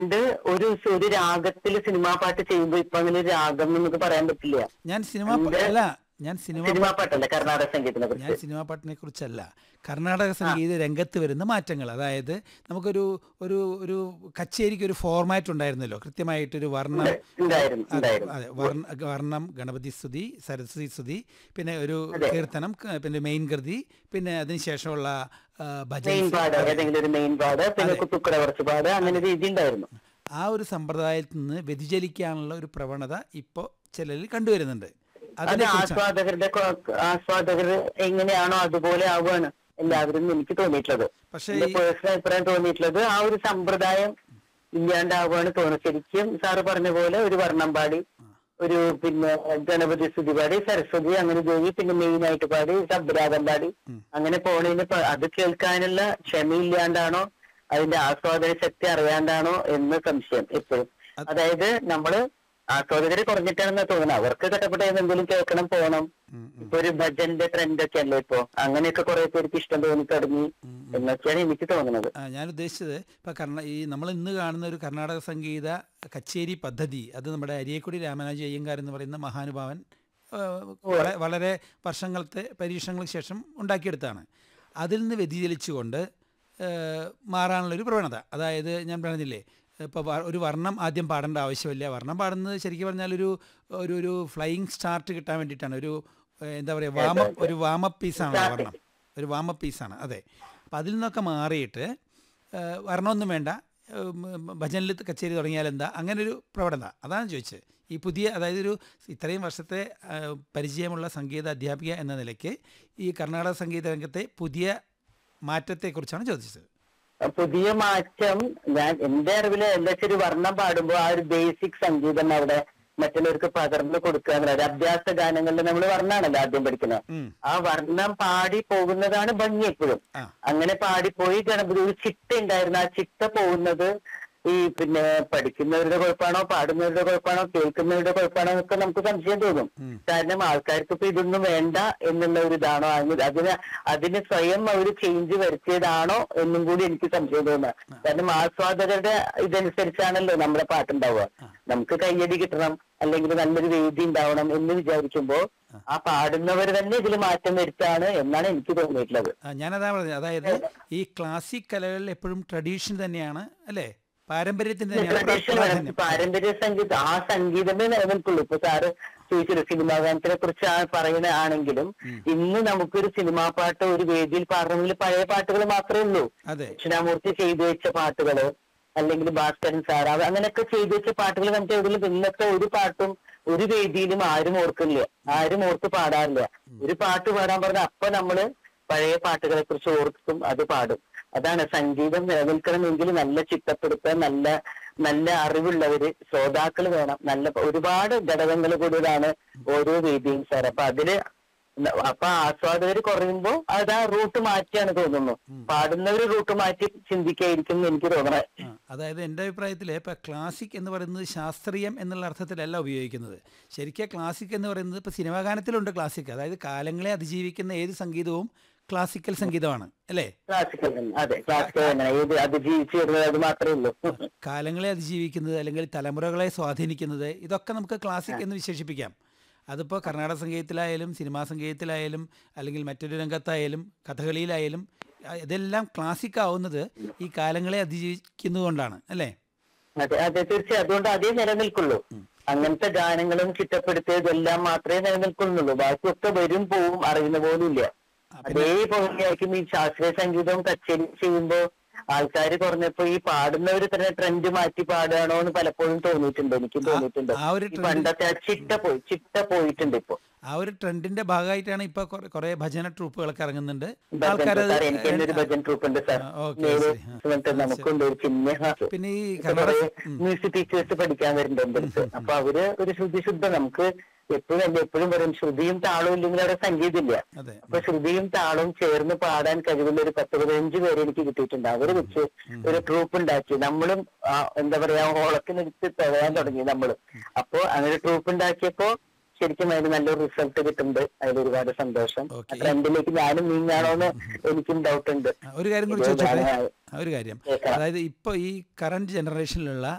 പണ്ട് ഒരു ഒരു രാഗത്തിൽ സിനിമാ പാട്ട് ചെയ്യുമ്പോ ഇപ്പൊ അങ്ങനെ ഒരു രാഗം എന്ന് നമുക്ക് പറയാൻ പറ്റില്ല ഞാൻ സിനിമ അല്ല ഞാൻ സിനിമ സിനിമാ പാട്ടല്ല കർണാടക സംഗീതത്തിനെ ഞാൻ കുറിച്ച് സിനിമാ പാട്ടിനെ കുറിച്ചല്ല കർണാടക സംഗീത രംഗത്ത് വരുന്ന മാറ്റങ്ങൾ അതായത് നമുക്കൊരു ഒരു ഒരു കച്ചേരിക്ക് ഒരു ഫോർമാറ്റ് ഉണ്ടായിരുന്നല്ലോ കൃത്യമായിട്ടൊരു വർണ്ണം ഉണ്ടായിരുന്നു അതെ, ഉണ്ടായിരുന്നു അതെ വർണ്ണ വർണ്ണം ഗണപതി സ്തുതി സരസ്വതി സ്തുതി പിന്നെ ഒരു കീർത്തനം ക- പിന്നെ മെയിൻ കൃതി പിന്നെ അതിനുശേഷമുള്ള ആ, ഭജൻ മെയിൻ പാട് ഏതെങ്കിലും ഒരു മെയിൻ പാട് പിന്നെ കുത്തുക്കട കുറച്ച് പാട് അങ്ങനെ ഒരു രീതി ഉണ്ടായിരുന്നു ആ ഒരു സമ്പ്രദായത്തിൽ നിന്ന് വ്യതിചലിക്കാനുള്ള ഒരു പ്രവണത ഇപ്പോൾ ചിലരിൽ കണ്ടുവരുന്നുണ്ട് അത് അതിനെ കുറിച്ചാണ് ആസ്വാദകരുടെ കൊ- ആസ്വാദകർ എങ്ങനെയാണോ അതുപോലെ ആവുകയാണ് എല്ലാവരും എന്ന് എനിക്ക് തോന്നിയിട്ടുള്ളത് പക്ഷേ എന്റെ ഈ- പേഴ്സണൽ അഭിപ്രായം തോന്നിയിട്ടുള്ളത് ആ ഒരു സമ്പ്രദായം ഇല്ലാണ്ടാവുകയാണ് തോന്നുന്നത് ശരിക്കും സാറ് പറഞ്ഞ പോലെ ഒരു വർണ്ണം പാടി ഒരു പിന്നെ ഗണപതി സ്തുതി പാടി സരസ്വതി അങ്ങനെ ദേവി പിന്നെ മെയിൻ ആയിട്ട് പാടി ശബ്ദരാഗം പാടി അങ്ങനെ പോണതിന് പ- അത് കേൾക്കാനുള്ള ക്ഷമയില്ലാണ്ടാണോ അതിന്റെ ആസ്വാദന ശക്തി അറിയാണ്ടാണോ എന്ന് സംശയം എപ്പോഴും അതായത് നമ്മള് ആസ്വാദകര് കുറഞ്ഞിട്ടാണെന്ന് തോന്നുന്നത് അവർക്ക് കട്ടപ്പെട്ട എന്തെങ്കിലും കേൾക്കണം പോകണം ഇപ്പൊ ഒരു ഭജന്റെ ട്രെൻഡ് ഒക്കെ അല്ലേ ഇപ്പൊ അങ്ങനെയൊക്കെ കുറെ പേർക്ക് ഇഷ്ടം തോന്നി തുടങ്ങി എന്നൊക്കെയാണ് എനിക്ക് തോന്നുന്നത് ആ, ഞാൻ ഉദ്ദേശിച്ചത് ഇപ്പം കർണ ഈ നമ്മൾ ഇന്ന് കാണുന്ന ഒരു കർണാടക സംഗീത കച്ചേരി പദ്ധതി അത് നമ്മുടെ അരിയക്കുടി രാമനാജി അയ്യങ്കാർ എന്ന് പറയുന്ന മഹാനുഭാവൻ ആ, വള- വളരെ വർഷങ്ങളത്തെ പരീക്ഷണങ്ങൾക്ക് ശേഷം ഉണ്ടാക്കിയെടുത്താണ് അതിൽ നിന്ന് വ്യതിചലിച്ചുകൊണ്ട് ആ, മാറാനുള്ളൊരു പ്രവണത അതായത് ഞാൻ പറഞ്ഞില്ലേ ഇപ്പോൾ ഒരു വർണ്ണം ആദ്യം പാടേണ്ട ആവശ്യമില്ല വർണ്ണം പാടുന്നത് ശരിക്കും പറഞ്ഞാൽ ഒരു ഒരു ഒരു ഫ്ലൈയിങ് സ്റ്റാർട്ട് കിട്ടാൻ വേണ്ടിയിട്ടാണ് ഒരു ഏഹ്, എന്താ പറയുക വാമ ഒരു വാമപ്പ് പീസാണ് വർണ്ണം ഒരു വാമപ്പ് പീസാണ് അതെ അപ്പം അതിൽ നിന്നൊക്കെ മാറിയിട്ട് ഏഹ്, വർണ്ണമൊന്നും വേണ്ട ഏഹ്, ഭജനിൽ കച്ചേരി തുടങ്ങിയാൽ എന്താ അങ്ങനെ ഒരു പ്രവണത അതാണ് ചോദിച്ചത് ഈ പുതിയ അതായത് ഒരു ഇത്രയും വർഷത്തെ ഏഹ്, പരിചയമുള്ള സംഗീത അധ്യാപിക എന്ന നിലയ്ക്ക് ഈ കർണാടക സംഗീത രംഗത്തെ പുതിയ മാറ്റത്തെക്കുറിച്ചാണ് ചോദിച്ചത് പുതിയ മാറ്റം ഞാൻ എന്റെ അറിവില് എന്താ വെച്ചാൽ ഒരു വർണ്ണം പാടുമ്പോ ആ ഒരു ബേസിക് സംഗീതം അവിടെ മറ്റുള്ളവർക്ക് പകർന്നു കൊടുക്കുക എന്നുള്ളത് അഭ്യാസ ഗാനങ്ങളിൽ നമ്മൾ വർണ്ണാണല്ലോ ആദ്യം പഠിക്കുന്നത് ഉം. ആ വർണ്ണം പാടി പോകുന്നതാണ് ഭംഗി എപ്പോഴും ആ. അങ്ങനെ പാടിപ്പോയി ഗണപതി ഒരു ചിട്ട ഉണ്ടായിരുന്നു ആ ചിട്ട പോകുന്നത് ഈ പിന്നെ പഠിക്കുന്നവരുടെ കുഴപ്പമാണോ പാടുന്നവരുടെ കുഴപ്പമാണോ കേൾക്കുന്നവരുടെ കുഴപ്പമാണോ എന്നൊക്കെ നമുക്ക് സംശയം തോന്നും കാരണം ആൾക്കാർക്ക് ഇപ്പൊ ഇതൊന്നും വേണ്ട എന്നുള്ള ഒരു ഇതാണോ അതിന് അതിന് അതിന് സ്വയം അവർ ചേഞ്ച് വരുത്തിയതാണോ എന്നും കൂടി എനിക്ക് സംശയം തോന്നുക കാരണം ആസ്വാദകരുടെ ഇതനുസരിച്ചാണല്ലോ നമ്മുടെ പാട്ടുണ്ടാവുക നമുക്ക് കയ്യടി കിട്ടണം അല്ലെങ്കിൽ നല്ലൊരു വേദി ഉണ്ടാവണം എന്ന് വിചാരിക്കുമ്പോ ആ പാടുന്നവർ തന്നെ ഇതിൽ മാറ്റം വരുത്താണ് എന്നാണ് എനിക്ക് തോന്നിയിട്ടുള്ളത് ആ, ഞാനതാ പറഞ്ഞത് അതായത് ഈ ക്ലാസിക് കലകളിൽ എപ്പോഴും ട്രഡീഷൻ തന്നെയാണ് അല്ലേ പാരമ്പര്യത്തിന് തന്നെയാണ് ട്രഡീഷണൽ പ്രാധാന്യം പാരമ്പര്യ സംഗീതം ആ സംഗീതമേ നിലനിൽക്കുള്ളൂ ഇപ്പൊ സാറ് ചോദിച്ചല്ലോ സിനിമാ ഗാനത്തിനെ കുറിച്ച് ആ പറയുന്ന ആണെങ്കിലും ഇന്ന് നമുക്കൊരു സിനിമാ പാട്ട് ഒരു വേദിയിൽ പാടണമെങ്കിൽ പഴയ പാട്ടുകൾ മാത്രമേ ഉള്ളൂ അതെ ദക്ഷിണാമൂർത്തി ചെയ്തു വെച്ച പാട്ടുകള് അല്ലെങ്കിൽ ഭാസ്കരൻ സാർ അവ- അങ്ങനെയൊക്കെ ചെയ്തു വെച്ച പാട്ടുകൾ നമുക്ക് എവിടെയും ഇന്നത്തെ ഒരു പാട്ടും ഒരു വേദിയിലും ആരും ഓർക്കില്ല ആരും ഓർത്ത് പാടാറില്ല ഒരു പാട്ട് പാടാൻ പറഞ്ഞാൽ അപ്പൊ നമ്മള് പഴയ പാട്ടുകളെ കുറിച്ച് ഓർക്കും അത് പാടും അതാണ് സംഗീതം നിലനിൽക്കണമെങ്കിൽ നല്ല ചിട്ടപ്പെടുത്ത നല്ല നല്ല അറിവുള്ളവര് ശ്രോതാക്കൾ വേണം നല്ല ഒരുപാട് ഘടകങ്ങൾ കൂടിയതാണ് ഓരോ വേദിയും സാർ അപ്പൊ അതില് ന- അപ്പൊ ആസ്വാദകർ കുറയുമ്പോ അത് ആ റൂട്ട് മാറ്റിയാണ് തോന്നുന്നു പാടുന്നവര് റൂട്ട് മാറ്റി ചിന്തിക്കായിരിക്കും എന്ന് എനിക്ക് തോന്നണേ ആ, അതായത് എൻ്റെ അഭിപ്രായത്തിൽ ഇപ്പം ക്ലാസിക് എന്ന് പറയുന്നത് ശാസ്ത്രീയം എന്നുള്ള അർത്ഥത്തിലല്ല ഉപയോഗിക്കുന്നത് ശരിക്കും ക്ലാസിക് എന്ന് പറയുന്നത് ഇപ്പോൾ സിനിമാ ഗാനത്തിലുണ്ട് ക്ലാസിക് അതായത് കാലങ്ങളെ അതിജീവിക്കുന്ന ഏത് സംഗീതവും ക്ലാസിക്കൽ സംഗീതമാണ് അല്ലേ ക്ലാസിക്കൽ തന്നെ അതെ ക്ലാസിക്കൽ തന്നെ ഏത് അത് ജീവിച്ചു വരുന്നത് അത് മാത്രമേ ഉള്ളൂ കാലങ്ങളെ അതിജീവിക്കുന്നത് അല്ലെങ്കിൽ തലമുറകളെ സ്വാധീനിക്കുന്നത് ഇതൊക്കെ നമുക്ക് ക്ലാസിക് എന്ന് വിശേഷിപ്പിക്കാം അതിപ്പോൾ കർണാടക സംഗീതത്തിലായാലും സിനിമാ സംഗീതത്തിലായാലും അല്ലെങ്കിൽ മറ്റൊരു രംഗത്തായാലും കഥകളിയിലായാലും ആ, ഇതെല്ലാം ക്ലാസിക് ആവുന്നത് ഈ കാലങ്ങളെ അതിജീവിക്കുന്നതുകൊണ്ടാണ് അല്ലേ അതെ അതെ തീർച്ചയായും അതുകൊണ്ട് അതേ നിലനിൽക്കുള്ളൂ അങ്ങനത്തെ ഗാനങ്ങളും ചിട്ടപ്പെടുത്തിയതെല്ലാം മാത്രമേ നിലനിൽക്കുന്നുള്ളൂ ബാക്കിയൊക്കെ വരും പോവും അറിയുന്ന പോലും ഇല്ല അതേപോലെയായിരിക്കും ഈ ശാസ്ത്രീയ സംഗീതവും കച്ചേരി ചെയ്യുമ്പോ ആൾക്കാർ കുറഞ്ഞപ്പോ ഈ പാടുന്നവര് തന്നെ ട്രെൻഡ് മാറ്റി പാടുകയാണോ എന്ന് പലപ്പോഴും തോന്നിയിട്ടുണ്ട് എനിക്ക് തോന്നിയിട്ടുണ്ട് ആ ഒരു ഈ പണ്ടത്തെ ആ ചിട്ട പോയി ചിട്ട പോയിട്ടുണ്ട് ഇപ്പൊ ആ ഒരു ട്രെൻഡിന്റെ ഭാഗമായിട്ടാണ് ഇപ്പൊ കുറെ ഭജന ട്രൂപ്പുകളൊക്കെ ഇറങ്ങുന്നുണ്ട് ഭജൻ ആൾക്കാരത് സാർ എനിക്ക് തന്നെ ഒരു ഭജൻ ട്രൂപ്പ് ഉണ്ട് സാർ ആ, ഓക്കേ, നേര് ശരി. ആ, എന്നിട്ട് നമുക്കുണ്ട് ഒരു ചിഹ്ന പിന്നെ ഈ ഇപ്പൊ കർണാടക കുറെ മ്യൂസിക് ടീച്ചേഴ്സ് പഠിക്കാൻ വരുന്നുണ്ട് എന്റെ അടുത്ത് അപ്പൊ അവര് ഒരു ശ്രുതി ശുദ്ധ നമുക്ക് എപ്പോഴും അല്ല എപ്പോഴും പറയും ശ്രുതിയും താളവും ഇല്ലെങ്കിൽ അവിടെ സംഗീതമില്ല അതെ അപ്പൊ ശ്രുതിയും താളവും ചേർന്ന് പാടാൻ കഴിവുള്ള ഒരു പത്ത് പതിനഞ്ച് പേര് എനിക്ക് കിട്ടിയിട്ടുണ്ട് അവര് വെച്ച് ഒരു ട്രൂപ്പ് ഉണ്ടാക്കി നമ്മളും ആ, എന്താ പറയാ ഓളത്തിനെടുത്ത് തടയാൻ തുടങ്ങി നമ്മള് അപ്പോ അങ്ങനെ ട്രൂപ്പ് ഉണ്ടാക്കിയപ്പോ ശരിക്കും അതിന് നല്ലൊരു റിസൾട്ട് കിട്ടുന്നുണ്ട് അതിൽ ഒരുപാട് സന്തോഷം Okay. ട്രെൻഡിലേക്ക് ഞാനും നീങ്ങാണോന്ന് എനിക്കും ഡൗട്ട് ഉണ്ട് ആ, ഒരു കാര്യം കൂടി ഇത് ചോദിച്ചോട്ടെ ഞാൻ- ആ, ഒരു കാര്യം കേൾക്കാം. അതായത് ഇപ്പോൾ ഈ കറണ്ട് ജനറേഷനിലുള്ള